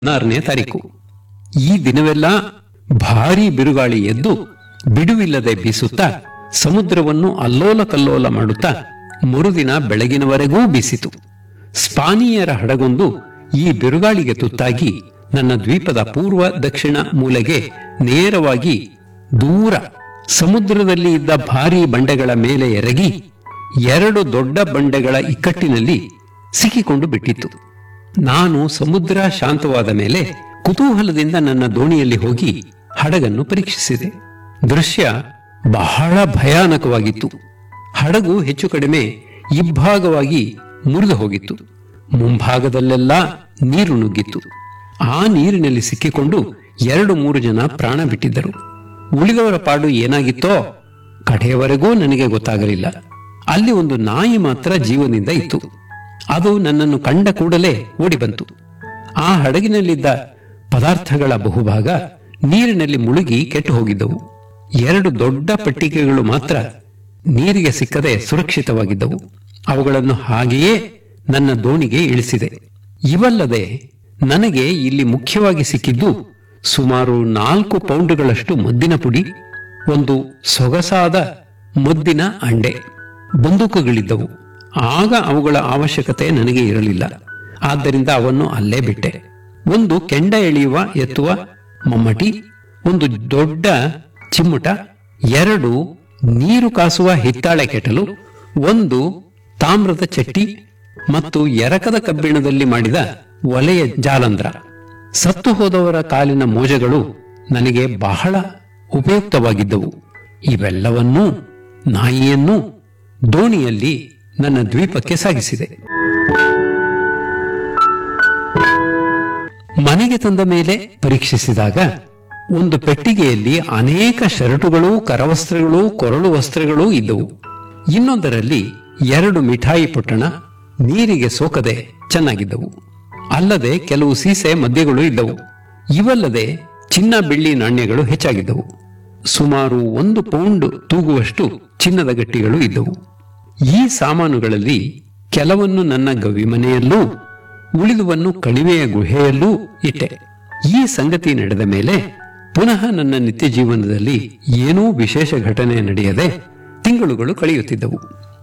ಹದಿನಾರನೇ ತಾರೀಕು ಈ ದಿನವೆಲ್ಲ ಭಾರೀ ಬಿರುಗಾಳಿ ಎದ್ದು ಬಿಡುವಿಲ್ಲದೆ ಬೀಸುತ್ತಾ ಸಮುದ್ರವನ್ನು ಅಲ್ಲೋಲ ಕಲ್ಲೋಲ ಮಾಡುತ್ತಾ ಮರುದಿನ ಬೆಳಗಿನವರೆಗೂ ಬೀಸಿತು ಸ್ಪಾನಿಯರ ಹಡಗೊಂದು ಈ ಬಿರುಗಾಳಿಗೆ ತುತ್ತಾಗಿ ನನ್ನ ದ್ವೀಪದ ಪೂರ್ವ ದಕ್ಷಿಣ ಮೂಲೆಗೆ ನೇರವಾಗಿ ದೂರ ಸಮುದ್ರದಲ್ಲಿ ಇದ್ದ ಭಾರೀ ಬಂಡೆಗಳ ಮೇಲೆ ಎರಗಿ ಎರಡು ದೊಡ್ಡ ಬಂಡೆಗಳ ಇಕ್ಕಟ್ಟಿನಲ್ಲಿ ಸಿಕ್ಕಿಕೊಂಡು ಬಿಟ್ಟಿತ್ತು ನಾನು ಸಮುದ್ರ ಶಾಂತವಾದ ಮೇಲೆ ಕುತೂಹಲದಿಂದ ನನ್ನ ದೋಣಿಯಲ್ಲಿ ಹೋಗಿ ಹಡಗನ್ನು ಪರೀಕ್ಷಿಸಿದೆ ದೃಶ್ಯ ಬಹಳ ಭಯಾನಕವಾಗಿತ್ತು ಹಡಗು ಹೆಚ್ಚು ಕಡಿಮೆ ಇಬ್ಬಾಗವಾಗಿ ಮುರಿದು ಹೋಗಿತ್ತು ಮುಂಭಾಗದಲ್ಲೆಲ್ಲ ನೀರು ನುಗ್ಗಿತ್ತು ಆ ನೀರಿನಲ್ಲಿ ಸಿಕ್ಕಿಕೊಂಡು ಎರಡು ಮೂರು ಜನ ಪ್ರಾಣ ಬಿಟ್ಟಿದ್ದರು ಉಳಿದವರ ಪಾಡು ಏನಾಗಿತ್ತೋ ಕಡೆಯವರೆಗೂ ನನಗೆ ಗೊತ್ತಾಗಲಿಲ್ಲ ಅಲ್ಲಿ ಒಂದು ನಾಯಿ ಮಾತ್ರ ಜೀವನಿಂದ ಇತ್ತು ಅದು ನನ್ನನ್ನು ಕಂಡ ಕೂಡಲೇ ಓಡಿ ಬಂತು ಆ ಹಡಗಿನಲ್ಲಿದ್ದ ಪದಾರ್ಥಗಳ ಬಹುಭಾಗ ನೀರಿನಲ್ಲಿ ಮುಳುಗಿ ಕೆಟ್ಟು ಹೋಗಿದ್ದವು ಎರಡು ದೊಡ್ಡ ಪಟ್ಟಿಗೆಗಳು ಮಾತ್ರ ನೀರಿಗೆ ಸಿಕ್ಕದೆ ಸುರಕ್ಷಿತವಾಗಿದ್ದವು ಅವುಗಳನ್ನು ಹಾಗೆಯೇ ನನ್ನ ದೋಣಿಗೆ ಇಳಿಸಿದೆ ಇವಲ್ಲದೆ ನನಗೆ ಇಲ್ಲಿ ಮುಖ್ಯವಾಗಿ ಸಿಕ್ಕಿದ್ದು ಸುಮಾರು ನಾಲ್ಕು ಪೌಂಡುಗಳಷ್ಟು ಮದ್ದಿನ ಪುಡಿ ಒಂದು ಸೊಗಸಾದ ಮುದ್ದಿನ ಅಂಡೆ ಬಂದೂಕುಗಳಿದ್ದವು ಆಗ ಅವುಗಳ ಅವಶ್ಯಕತೆ ನನಗೆ ಇರಲಿಲ್ಲ ಆದ್ದರಿಂದ ಅವನ್ನು ಅಲ್ಲೇ ಬಿಟ್ಟೆ ಒಂದು ಕೆಂಡ ಎಳೆಯುವ ಎತ್ತುವ ಮಮ್ಮಟಿ ಒಂದು ದೊಡ್ಡ ಚಿಮ್ಮುಟ ಎರಡು ನೀರು ಕಾಸುವ ಹಿತ್ತಾಳೆ ಕೆಟಲು ಒಂದು ತಾಮ್ರದ ಚಟ್ಟಿ ಮತ್ತು ಎರಕದ ಕಬ್ಬಿಣದಲ್ಲಿ ಮಾಡಿದ ಒಲೆಯ ಜಾಲಂಧ್ರ ಸತ್ತು ಹೋದವರ ಕಾಲಿನ ಮೋಜಗಳು ನನಗೆ ಬಹಳ ಉಪಯುಕ್ತವಾಗಿದ್ದವು ಇವೆಲ್ಲವನ್ನೂ ನಾಯಿಯನ್ನೂ ದೋಣಿಯಲ್ಲಿ ನನ್ನ ದ್ವೀಪಕ್ಕೆ ಸಾಗಿಸಿದೆ ಮನೆಗೆ ತಂದ ಮೇಲೆ ಪರೀಕ್ಷಿಸಿದಾಗ ಒಂದು ಪೆಟ್ಟಿಗೆಯಲ್ಲಿ ಅನೇಕ ಶರ್ಟುಗಳು ಕರವಸ್ತ್ರಗಳು ಕೊರಳು ವಸ್ತ್ರಗಳು ಇದ್ದವು ಇನ್ನೊಂದರಲ್ಲಿ ಎರಡು ಮಿಠಾಯಿ ಪೊಟ್ಟಣ ನೀರಿಗೆ ಸೋಕದೆ ಚೆನ್ನಾಗಿದ್ದವು ಅಲ್ಲದೆ ಕೆಲವು ಸೀಸೆ ಮದ್ಯಗಳು ಇದ್ದವು ಇವಲ್ಲದೆ ಚಿನ್ನ ಬೆಳ್ಳಿ ನಾಣ್ಯಗಳು ಹೆಚ್ಚಾಗಿದ್ದವು ಸುಮಾರು ಒಂದು ಪೌಂಡ್ ತೂಗುವಷ್ಟು ಚಿನ್ನದ ಗಟ್ಟಿಗಳು ಇದ್ದವು ಈ ಸಾಮಾನುಗಳಲ್ಲಿ ಕೆಲವನ್ನು ನನ್ನ ಗವಿಮನೆಯಲ್ಲೂ ಉಳಿದುವನ್ನು ಕಣಿವೆಯ ಗುಹೆಯಲ್ಲೂ ಇಟ್ಟೆ ಈ ಸಂಗತಿ ನಡೆದ ಮೇಲೆ ಪುನಃ ನನ್ನ ನಿತ್ಯ ಜೀವನದಲ್ಲಿ ಏನೂ ವಿಶೇಷ ಘಟನೆ ನಡೆಯದೆ ತಿಂಗಳುಗಳು ಕಳೆಯುತ್ತಿದ್ದವು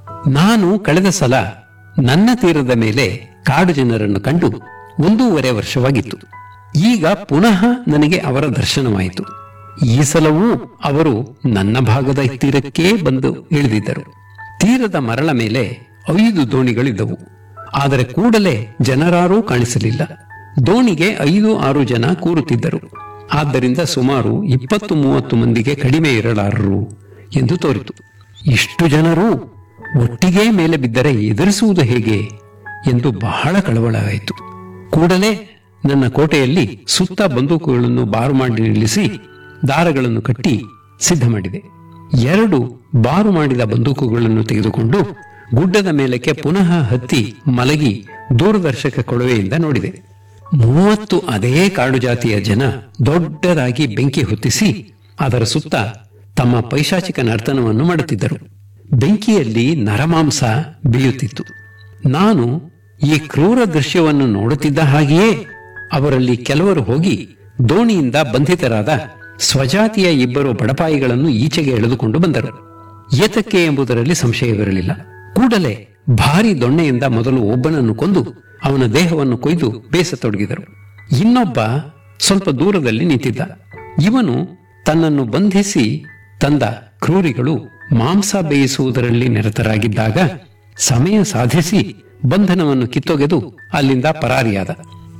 ನಾನು ಕಳೆದ ಸಲ ನನ್ನ ತೀರದ ಮೇಲೆ ಕಾಡು ಜನರನ್ನು ಕಂಡು ಒಂದೂವರೆ ವರ್ಷವಾಗಿತ್ತು ಈಗ ಪುನಃ ನನಗೆ ಅವರ ದರ್ಶನವಾಯಿತು ಈ ಸಲವೂ ಅವರು ನನ್ನ ಭಾಗದ ತೀರಕ್ಕೇ ಬಂದು ಇಳಿದಿದ್ದರು ತೀರದ ಮರಳ ಮೇಲೆ ಐದು ದೋಣಿಗಳಿದ್ದವು ಆದರೆ ಕೂಡಲೇ ಜನರಾರೂ ಕಾಣಿಸಲಿಲ್ಲ ದೋಣಿಗೆ ಐದು ಆರು ಜನ ಕೂರುತ್ತಿದ್ದರು ಆದ್ದರಿಂದ ಸುಮಾರು ಇಪ್ಪತ್ತು ಮೂವತ್ತು ಮಂದಿಗೆ ಕಡಿಮೆ ಇರಲಾರರು ಎಂದು ತೋರಿತು ಇಷ್ಟು ಜನರು ಒಟ್ಟಿಗೆ ಮೇಲೆ ಬಿದ್ದರೆ ಎದುರಿಸುವುದು ಹೇಗೆ ಎಂದು ಬಹಳ ಕಳವಳವಾಯಿತು ಕೂಡಲೇ ನನ್ನ ಕೋಟೆಯಲ್ಲಿ ಸುತ್ತ ಬಂದೂಕುಗಳನ್ನು ಬಾರು ಮಾಡಿ ನಿಲ್ಲಿಸಿ ದಾರಗಳನ್ನು ಕಟ್ಟಿ ಸಿದ್ಧ ಮಾಡಿದೆ ಎರಡು ಬಾರು ಮಾಡಿದ ಬಂದೂಕುಗಳನ್ನು ತೆಗೆದುಕೊಂಡು ಗುಡ್ಡದ ಮೇಲಕ್ಕೆ ಪುನಃ ಹತ್ತಿ ಮಲಗಿ ದೂರದರ್ಶಕ ಕೊಳವೆಯಿಂದ ನೋಡಿದೆ ಮೂವತ್ತು ಅದೇ ಕಾಡು ಜಾತಿಯ ಜನ ದೊಡ್ಡದಾಗಿ ಬೆಂಕಿ ಹೊತ್ತಿಸಿ ಅದರ ಸುತ್ತ ತಮ್ಮ ಪೈಶಾಚಿಕ ನರ್ತನವನ್ನು ಮಾಡುತ್ತಿದ್ದರು ಬೆಂಕಿಯಲ್ಲಿ ನರಮಾಂಸ ಬೀಳುತ್ತಿತ್ತು ನಾನು ಈ ಕ್ರೂರ ದೃಶ್ಯವನ್ನು ನೋಡುತ್ತಿದ್ದ ಹಾಗೆಯೇ ಅವರಲ್ಲಿ ಕೆಲವರು ಹೋಗಿ ದೋಣಿಯಿಂದ ಬಂಧಿತರಾದ ಸ್ವಜಾತಿಯ ಇಬ್ಬರು ಬಡಪಾಯಿಗಳನ್ನು ಈಚೆಗೆ ಎಳೆದುಕೊಂಡು ಬಂದರು ಏತಕ್ಕೆ ಎಂಬುದರಲ್ಲಿ ಸಂಶಯವಿರಲಿಲ್ಲ ಕೂಡಲೇ ಭಾರಿ ದೊಣ್ಣೆಯಿಂದ ಮೊದಲು ಒಬ್ಬನನ್ನು ಕೊಂದು ಅವನ ದೇಹವನ್ನು ಕೊಯ್ದು ಬೇಸತೊಡಗಿದರು ಇನ್ನೊಬ್ಬ ಸ್ವಲ್ಪ ದೂರದಲ್ಲಿ ನಿಂತಿದ್ದ ಇವನು ತನ್ನನ್ನು ಬಂಧಿಸಿ ತಂದ ಕ್ರೂರಿಗಳು ಮಾಂಸ ಬೇಯಿಸುವುದರಲ್ಲಿ ನಿರತರಾಗಿದ್ದಾಗ ಸಮಯ ಸಾಧಿಸಿ ಬಂಧನವನ್ನು ಕಿತ್ತೊಗೆದು ಅಲ್ಲಿಂದ ಪರಾರಿಯಾದ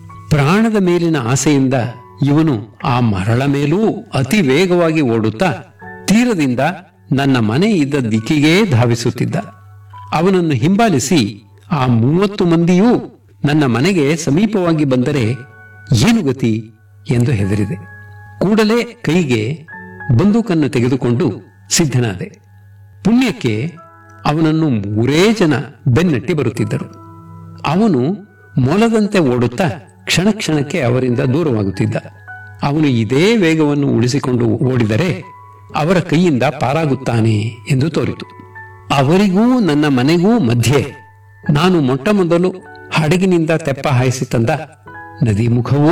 ಪ್ರಾಣದ ಮೇಲಿನ ಆಸೆಯಿಂದ ಇವನು ಆ ಮರಳ ಮೇಲೂ ಅತಿ ವೇಗವಾಗಿ ಓಡುತ್ತಾ ತೀರದಿಂದ ನನ್ನ ಮನೆ ಇದ್ದ ದಿಕ್ಕಿಗೇ ಧಾವಿಸುತ್ತಿದ್ದ ಅವನನ್ನು ಹಿಂಬಾಲಿಸಿ ಆ ಮೂವತ್ತು ಮಂದಿಯೂ ನನ್ನ ಮನೆಗೆ ಸಮೀಪವಾಗಿ ಬಂದರೆ ಏನು ಗತಿ ಎಂದು ಹೆದರಿದೆ ಕೂಡಲೇ ಕೈಗೆ ಬಂದೂಕನ್ನು ತೆಗೆದುಕೊಂಡು ಸಿದ್ಧನಾದೆ ಪುಣ್ಯಕ್ಕೆ ಅವನನ್ನು ಮೂರೇ ಜನ ಬೆನ್ನಟ್ಟಿ ಬರುತ್ತಿದ್ದರು ಅವನು ಮೊಲದಂತೆ ಓಡುತ್ತಾ ಕ್ಷಣ ಕ್ಷಣಕ್ಕೆ ಅವರಿಂದ ದೂರವಾಗುತ್ತಿದ್ದ ಅವನು ಇದೇ ವೇಗವನ್ನು ಉಳಿಸಿಕೊಂಡು ಓಡಿದರೆ ಅವರ ಕೈಯಿಂದ ಪಾರಾಗುತ್ತಾನೆ ಎಂದು ತೋರಿತು ಅವರಿಗೂ ನನ್ನ ಮನೆಗೂ ಮಧ್ಯೆ ನಾನು ಮೊಟ್ಟ ಮೊದಲು ಹಡಗಿನಿಂದ ತೆಪ್ಪ ಹಾಯಿಸಿ ತಂದ ನದಿ ಮುಖವೂ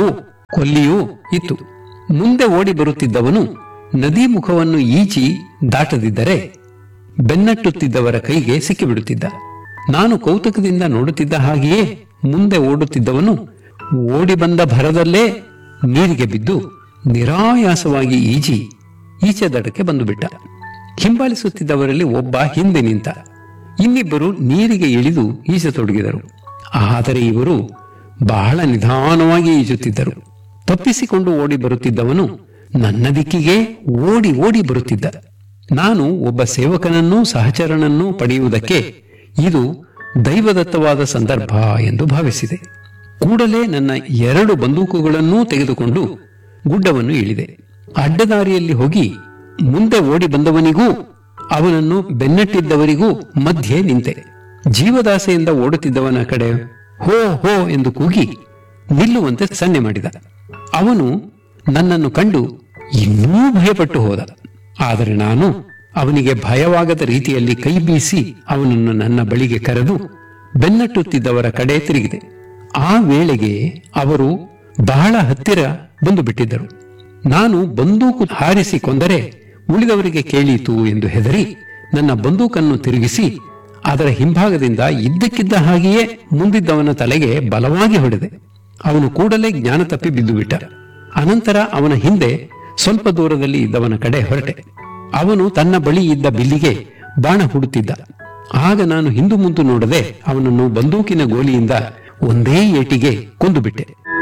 ಕೊಲ್ಲಿಯೂ ಇತ್ತು ಮುಂದೆ ಓಡಿ ಬರುತ್ತಿದ್ದವನು ನದಿ ಮುಖವನ್ನು ಈಚಿ ದಾಟದಿದ್ದರೆ ಬೆನ್ನಟ್ಟುತ್ತಿದ್ದವರ ಕೈಗೆ ಸಿಕ್ಕಿಬಿಡುತ್ತಿದ್ದ ನಾನು ಕೌತುಕದಿಂದ ನೋಡುತ್ತಿದ್ದ ಹಾಗೆಯೇ ಮುಂದೆ ಓಡುತ್ತಿದ್ದವನು ಓಡಿ ಬಂದ ಭರದಲ್ಲೇ ನೀರಿಗೆ ಬಿದ್ದು ನಿರಾಯಾಸವಾಗಿ ಈಜಿ ಈಚೆ ದಡಕ್ಕೆ ಬಂದು ಬಿಟ್ಟ ಹಿಂಬಾಲಿಸುತ್ತಿದ್ದವರಲ್ಲಿ ಒಬ್ಬ ಹಿಂದೆ ನಿಂತ ಇನ್ನಿಬ್ಬರು ನೀರಿಗೆ ಇಳಿದು ಈಜತೊಡಗಿದರು ಆದರೆ ಇವರು ಬಹಳ ನಿಧಾನವಾಗಿ ಈಜುತ್ತಿದ್ದರು ತಪ್ಪಿಸಿಕೊಂಡು ಓಡಿ ಬರುತ್ತಿದ್ದವನು ನನ್ನ ದಿಕ್ಕಿಗೆ ಓಡಿ ಓಡಿ ಬರುತ್ತಿದ್ದ ನಾನು ಒಬ್ಬ ಸೇವಕನನ್ನೂ ಸಹಚರನನ್ನೂ ಪಡೆಯುವುದಕ್ಕೆ ಇದು ದೈವದತ್ತವಾದ ಸಂದರ್ಭ ಎಂದು ಭಾವಿಸಿದೆ ಕೂಡಲೇ ನನ್ನ ಎರಡು ಬಂದೂಕುಗಳನ್ನೂ ತೆಗೆದುಕೊಂಡು ಗುಡ್ಡವನ್ನು ಇಳಿದೆ ಅಡ್ಡದಾರಿಯಲ್ಲಿ ಹೋಗಿ ಮುಂದೆ ಓಡಿ ಬಂದವನಿಗೂ ಅವನನ್ನು ಬೆನ್ನಟ್ಟಿದ್ದವರಿಗೂ ಮಧ್ಯೆ ನಿಂತೆ ಜೀವದಾಸೆಯಿಂದ ಓಡುತ್ತಿದ್ದವನ ಕಡೆ ಹೋ ಹೋ ಎಂದು ಕೂಗಿ ನಿಲ್ಲುವಂತೆ ಸನ್ನೆ ಮಾಡಿದ ಅವನು ನನ್ನನ್ನು ಕಂಡು ಇನ್ನೂ ಭಯಪಟ್ಟು ಹೋದ ಆದರೆ ನಾನು ಅವನಿಗೆ ಭಯವಾಗದ ರೀತಿಯಲ್ಲಿ ಕೈ ಬೀಸಿ ಅವನನ್ನು ನನ್ನ ಬಳಿಗೆ ಕರೆದು ಬೆನ್ನಟ್ಟುತ್ತಿದ್ದವರ ಕಡೆ ತಿರುಗಿದೆ ಆ ವೇಳೆಗೆ ಅವರು ಬಹಳ ಹತ್ತಿರ ಬಂದು ಬಿಟ್ಟಿದ್ದರು ನಾನು ಬಂದೂಕು ಹಾರಿಸಿ ಕೊಂದರೆ ಉಳಿದವರಿಗೆ ಕೇಳೀತು ಎಂದು ಹೆದರಿ ನನ್ನ ಬಂದೂಕನ್ನು ತಿರುಗಿಸಿ ಅದರ ಹಿಂಭಾಗದಿಂದ ಇದ್ದಕ್ಕಿದ್ದ ಹಾಗೆಯೇ ಮುಂದಿದ್ದವನ ತಲೆಗೆ ಬಲವಾಗಿ ಹೊಡೆದೆ ಅವನು ಕೂಡಲೇ ಜ್ಞಾನ ತಪ್ಪಿ ಬಿದ್ದು ಬಿಟ್ಟ ಅನಂತರ ಅವನ ಹಿಂದೆ ಸ್ವಲ್ಪ ದೂರದಲ್ಲಿ ಇದ್ದವನ ಕಡೆ ಹೊರಟೆ ಅವನು ತನ್ನ ಬಳಿ ಇದ್ದ ಬಿಲ್ಲಿಗೆ ಬಾಣ ಹುಡುತ್ತಿದ್ದ ಆಗ ನಾನು ಹಿಂದು ಮುಂದು ನೋಡದೆ ಅವನನ್ನು ಬಂದೂಕಿನ ಗೋಲಿಯಿಂದ ಒಂದೇ ಏಟಿಗೆ ಕೊಂದು ಬಿಟ್ಟೆ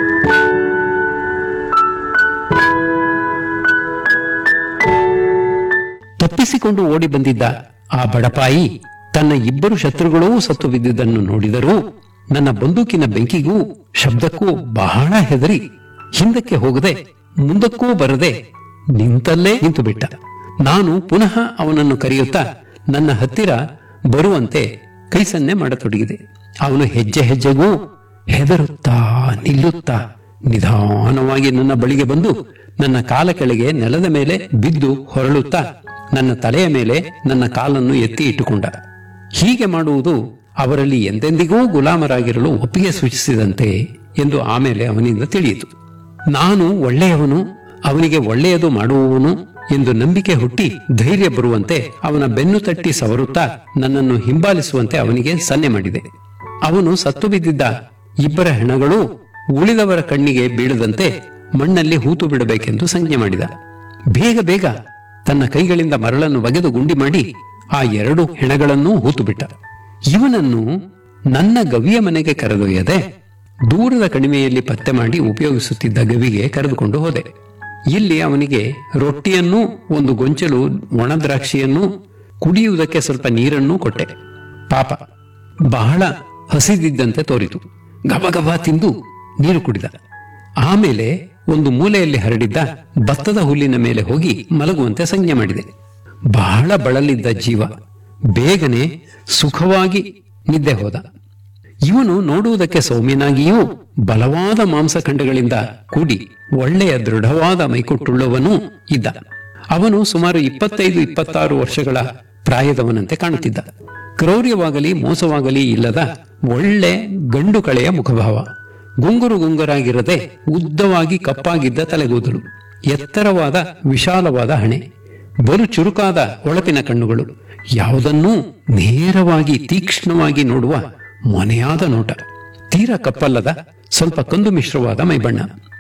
ತಪ್ಪಿಸಿಕೊಂಡು ಓಡಿ ಬಂದಿದ್ದ ಆ ಬಡಪಾಯಿ ತನ್ನ ಇಬ್ಬರು ಶತ್ರುಗಳೂ ಸತ್ತು ಬಿದ್ದುದನ್ನು ನೋಡಿದರೂ ನನ್ನ ಬಂದೂಕಿನ ಬೆಂಕಿಗೂ ಶಬ್ದಕ್ಕೂ ಬಹಳ ಹೆದರಿ ಹಿಂದಕ್ಕೆ ಹೋಗದೆ ಮುಂದಕ್ಕೂ ಬರದೆ ನಿಂತಲ್ಲೇ ನಿಂತು ಬಿಟ್ಟ ನಾನು ಪುನಃ ಅವನನ್ನು ಕರೆಯುತ್ತಾ ನನ್ನ ಹತ್ತಿರ ಬರುವಂತೆ ಕೈ ಸನ್ನೆ ಮಾಡತೊಡಗಿದೆ ಅವನು ಹೆಜ್ಜೆ ಹೆಜ್ಜೆಗೂ ಹೆದರುತ್ತಾ ನಿಲ್ಲುತ್ತಾ ನಿಧಾನವಾಗಿ ನನ್ನ ಬಳಿಗೆ ಬಂದು ನನ್ನ ಕಾಲ ಕೆಳಗೆ ನೆಲದ ಮೇಲೆ ಬಿದ್ದು ಹೊರಳುತ್ತಾ ನನ್ನ ತಲೆಯ ಮೇಲೆ ನನ್ನ ಕಾಲನ್ನು ಎತ್ತಿ ಇಟ್ಟುಕೊಂಡ ಹೀಗೆ ಮಾಡುವುದು ಅವರಲ್ಲಿ ಎಂದೆಂದಿಗೂ ಗುಲಾಮರಾಗಿರಲು ಒಪ್ಪಿಗೆ ಸೂಚಿಸಿದಂತೆ ಎಂದು ಆಮೇಲೆ ಅವನಿಂದ ತಿಳಿಯಿತು ನಾನು ಒಳ್ಳೆಯವನು ಅವನಿಗೆ ಒಳ್ಳೆಯದು ಮಾಡುವವನು ಎಂದು ನಂಬಿಕೆ ಹುಟ್ಟಿ ಧೈರ್ಯ ಬರುವಂತೆ ಅವನ ಬೆನ್ನು ತಟ್ಟಿ ಸವರುತ್ತಾ ನನ್ನನ್ನು ಹಿಂಬಾಲಿಸುವಂತೆ ಅವನಿಗೆ ಸನ್ನೆ ಮಾಡಿದೆ ಅವನು ಸತ್ತು ಬಿದ್ದಿದ್ದ ಇಬ್ಬರ ಹೆಣಗಳು ಉಳಿದವರ ಕಣ್ಣಿಗೆ ಬೀಳದಂತೆ ಮಣ್ಣಲ್ಲಿ ಹೂತು ಬಿಡಬೇಕೆಂದು ಸಂಜ್ಞೆ ಮಾಡಿದ ಬೇಗ ಬೇಗ ತನ್ನ ಕೈಗಳಿಂದ ಮರಳನ್ನು ಒಗೆದು ಗುಂಡಿ ಮಾಡಿ ಆ ಎರಡು ಹೆಣಗಳನ್ನೂ ಹೂತು ಬಿಟ್ಟ ಇವನನ್ನು ನನ್ನ ಗವಿಯ ಮನೆಗೆ ಕರೆದೊಯ್ಯದೆ ದೂರದ ಕಣಿವೆಯಲ್ಲಿ ಪತ್ತೆ ಮಾಡಿ ಉಪಯೋಗಿಸುತ್ತಿದ್ದ ಗವಿಗೆ ಕರೆದುಕೊಂಡು ಹೋದೆ ಇಲ್ಲಿ ಅವನಿಗೆ ರೊಟ್ಟಿಯನ್ನೂ ಒಂದು ಗೊಂಚಲು ಒಣ ದ್ರಾಕ್ಷಿಯನ್ನೂ ಕುಡಿಯುವುದಕ್ಕೆ ಸ್ವಲ್ಪ ನೀರನ್ನೂ ಕೊಟ್ಟೆ ಪಾಪ ಬಹಳ ಹಸಿದಿದ್ದಂತೆ ತೋರಿತು ಗಬಗಬ ತಿಂದು ನೀರು ಕುಡಿದ ಆಮೇಲೆ ಒಂದು ಮೂಲೆಯಲ್ಲಿ ಹರಡಿದ್ದ ಭತ್ತದ ಹುಲ್ಲಿನ ಮೇಲೆ ಹೋಗಿ ಮಲಗುವಂತೆ ಸಂಜ್ಞೆ ಮಾಡಿದೆ ಬಹಳ ಬಳಲಿದ್ದ ಜೀವ ಬೇಗನೆ ಸುಖವಾಗಿ ನಿದ್ದೆ ಹೋದ ಇವನು ನೋಡುವುದಕ್ಕೆ ಸೌಮ್ಯನಾಗಿಯೂ ಬಲವಾದ ಮಾಂಸಖಂಡಗಳಿಂದ ಕೂಡಿ ಒಳ್ಳೆಯ ದೃಢವಾದ ಮೈಕೊಟ್ಟುಳ್ಳವನೂ ಇದ್ದ ಅವನು ಸುಮಾರು ಇಪ್ಪತ್ತೈದು ಇಪ್ಪತ್ತಾರು ವರ್ಷಗಳ ಪ್ರಾಯದವನಂತೆ ಕಾಣುತ್ತಿದ್ದ ಕ್ರೌರ್ಯವಾಗಲಿ ಮೋಸವಾಗಲಿ ಇಲ್ಲದ ಒಳ್ಳೆ ಗಂಡು ಕಳೆಯ ಮುಖಭಾವ ಗುಂಗುರು ಗುಂಗುರಾಗಿರದೆ ಉದ್ದವಾಗಿ ಕಪ್ಪಾಗಿದ್ದ ತಲೆಗೂದಲು ಎತ್ತರವಾದ ವಿಶಾಲವಾದ ಹಣೆ ಬಲು ಚುರುಕಾದ ಹೊಳಪಿನ ಕಣ್ಣುಗಳು ಯಾವುದನ್ನೂ ನೇರವಾಗಿ ತೀಕ್ಷ್ಣವಾಗಿ ನೋಡುವ ಮೊನೆಯಾದ ನೋಟ ತೀರ ಕಪ್ಪಲ್ಲದ ಸ್ವಲ್ಪ ಕಂದು ಮಿಶ್ರವಾದ ಮೈಬಣ್ಣ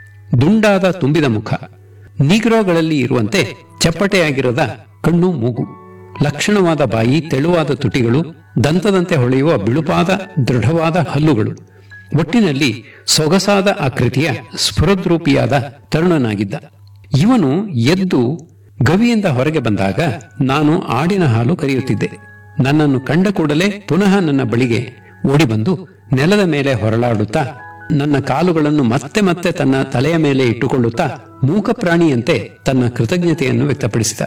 ದುಂಡಾದ ತುಂಬಿದ ಮುಖ ನೀಗ್ರೋಗಳಲ್ಲಿ ಇರುವಂತೆ ಚಪ್ಪಟೆಯಾಗಿರದ ಕಣ್ಣು ಮೂಗು ಲಕ್ಷಣವಾದ ಬಾಯಿ ತೆಳುವಾದ ತುಟಿಗಳು ದಂತದಂತೆ ಹೊಳೆಯುವ ಬಿಳುಪಾದ ದೃಢವಾದ ಹಲ್ಲುಗಳು ಒಟ್ಟಿನಲ್ಲಿ ಸೊಗಸಾದ ಆಕೃತಿಯ ಸ್ಫುರದ್ರೂಪಿಯಾದ ತರುಣನಾಗಿದ್ದ ಇವನು ಎದ್ದು ಗವಿಯಿಂದ ಹೊರಗೆ ಬಂದಾಗ ನಾನು ಆಡಿನ ಹಾಲು ಕರೆಯುತ್ತಿದ್ದೆ ನನ್ನನ್ನು ಕಂಡ ಕೂಡಲೇ ಪುನಃ ನನ್ನ ಬಳಿಗೆ ಓಡಿ ಬಂದು ನೆಲದ ಮೇಲೆ ಹೊರಳಾಡುತ್ತಾ ನನ್ನ ಕಾಲುಗಳನ್ನು ಮತ್ತೆ ಮತ್ತೆ ತನ್ನ ತಲೆಯ ಮೇಲೆ ಇಟ್ಟುಕೊಳ್ಳುತ್ತಾ ಮೂಕ ಪ್ರಾಣಿಯಂತೆ ತನ್ನ ಕೃತಜ್ಞತೆಯನ್ನು ವ್ಯಕ್ತಪಡಿಸಿದ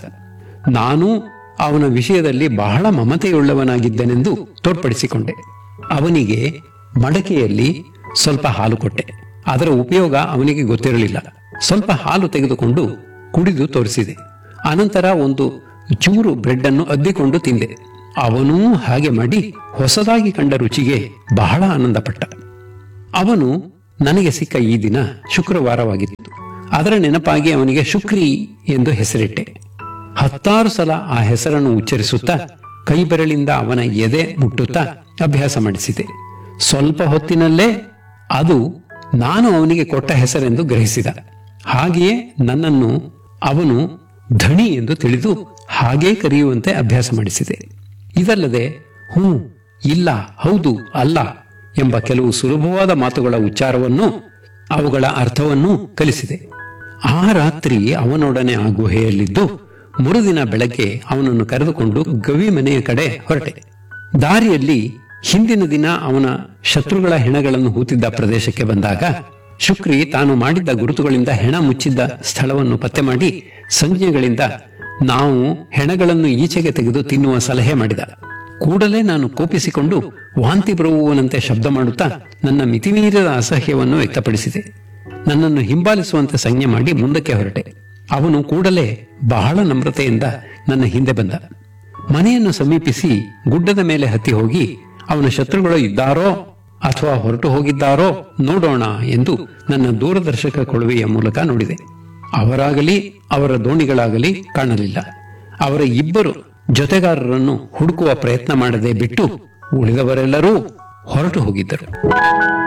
ನಾನು ಅವನ ವಿಷಯದಲ್ಲಿ ಬಹಳ ಮಮತೆಯುಳ್ಳವನಾಗಿದ್ದನೆಂದು ತೋರ್ಪಡಿಸಿಕೊಂಡೆ ಅವನಿಗೆ ಮಡಕೆಯಲ್ಲಿ ಸ್ವಲ್ಪ ಹಾಲು ಕೊಟ್ಟೆ ಅದರ ಉಪಯೋಗ ಅವನಿಗೆ ಗೊತ್ತಿರಲಿಲ್ಲ ಸ್ವಲ್ಪ ಹಾಲು ತೆಗೆದುಕೊಂಡು ಕುಡಿದು ತೋರಿಸಿದೆ ಅನಂತರ ಒಂದು ಚೂರು ಬ್ರೆಡ್ ಅನ್ನು ಅದ್ದಿಕೊಂಡು ತಿಂದೆ ಅವನೂ ಹಾಗೆ ಮಾಡಿ ಹೊಸದಾಗಿ ಕಂಡ ರುಚಿಗೆ ಬಹಳ ಆನಂದಪಟ್ಟ ಅವನು ನನಗೆ ಸಿಕ್ಕ ಈ ದಿನ ಶುಕ್ರವಾರವಾಗಿತ್ತು ಅದರ ನೆನಪಾಗಿ ಅವನಿಗೆ ಶುಕ್ರಿ ಎಂದು ಹೆಸರಿಟ್ಟೆ ಹತ್ತಾರು ಸಲ ಆ ಹೆಸರನ್ನು ಉಚ್ಚರಿಸುತ್ತಾ ಕೈಬೆರಳಿಂದ ಅವನ ಎದೆ ಮುಟ್ಟುತ್ತಾ ಅಭ್ಯಾಸ ಮಾಡಿಸಿದೆ ಸ್ವಲ್ಪ ಹೊತ್ತಿನಲ್ಲೇ ಅದು ನಾನು ಅವನಿಗೆ ಕೊಟ್ಟ ಹೆಸರೆಂದು ಗ್ರಹಿಸಿದ ಹಾಗೆಯೇ ನನ್ನನ್ನು ಅವನು ಧಣಿ ಎಂದು ತಿಳಿದು ಹಾಗೇ ಕರೆಯುವಂತೆ ಅಭ್ಯಾಸ ಮಾಡಿಸಿದೆ ಇದಲ್ಲದೆ ಹ್ಞೂ ಇಲ್ಲ ಹೌದು ಅಲ್ಲ ಎಂಬ ಕೆಲವು ಸುಲಭವಾದ ಮಾತುಗಳ ಉಚ್ಚಾರವನ್ನು ಅವುಗಳ ಅರ್ಥವನ್ನೂ ಕಲಿಸಿದೆ ಆ ರಾತ್ರಿ ಅವನೊಡನೆ ಆ ಗುಹೆಯಲ್ಲಿದ್ದು ಮರುದಿನ ಬೆಳಗ್ಗೆ ಅವನನ್ನು ಕರೆದುಕೊಂಡು ಗವಿ ಮನೆಯ ಕಡೆ ಹೊರಟೆ ದಾರಿಯಲ್ಲಿ ಹಿಂದಿನ ದಿನ ಅವನ ಶತ್ರುಗಳ ಹೆಣಗಳನ್ನು ಹೂತಿದ್ದ ಪ್ರದೇಶಕ್ಕೆ ಬಂದಾಗ ಶುಕ್ರಿ ತಾನು ಮಾಡಿದ್ದ ಗುರುತುಗಳಿಂದ ಹೆಣ ಮುಚ್ಚಿದ್ದ ಸ್ಥಳವನ್ನು ಪತ್ತೆ ಮಾಡಿ ಸಂಜ್ಞೆಗಳಿಂದ ನಾವು ಹೆಣಗಳನ್ನು ಈಚೆಗೆ ತೆಗೆದು ತಿನ್ನುವ ಸಲಹೆ ಮಾಡಿದ ಕೂಡಲೇ ನಾನು ಕೋಪಿಸಿಕೊಂಡು ವಾಂತಿ ಬರುವವನಂತೆ ಶಬ್ದ ಮಾಡುತ್ತಾ ನನ್ನ ಮಿತಿಮೀರಿದ ಅಸಹ್ಯವನ್ನು ವ್ಯಕ್ತಪಡಿಸಿದೆ ನನ್ನನ್ನು ಹಿಂಬಾಲಿಸುವಂತೆ ಸಂಜ್ಞೆ ಮಾಡಿ ಮುಂದಕ್ಕೆ ಹೊರಟೆ ಅವನು ಕೂಡಲೇ ಬಹಳ ನಮ್ರತೆಯಿಂದ ನನ್ನ ಹಿಂದೆ ಬಂದ ಮನೆಯನ್ನು ಸಮೀಪಿಸಿ ಗುಡ್ಡದ ಮೇಲೆ ಹತ್ತಿ ಹೋಗಿ ಅವನ ಶತ್ರುಗಳು ಇದ್ದಾರೋ ಅಥವಾ ಹೊರಟು ಹೋಗಿದ್ದಾರೋ ನೋಡೋಣ ಎಂದು ನನ್ನ ದೂರದರ್ಶಕ ಕೊಳುವೆಯ ಮೂಲಕ ನೋಡಿದೆ ಅವರಾಗಲಿ ಅವರ ದೋಣಿಗಳಾಗಲಿ ಕಾಣಲಿಲ್ಲ ಅವರ ಇಬ್ಬರು ಜೊತೆಗಾರರನ್ನು ಹುಡುಕುವ ಪ್ರಯತ್ನ ಮಾಡದೆ ಬಿಟ್ಟು ಉಳಿದವರೆಲ್ಲರೂ ಹೊರಟು ಹೋಗಿದ್ದರು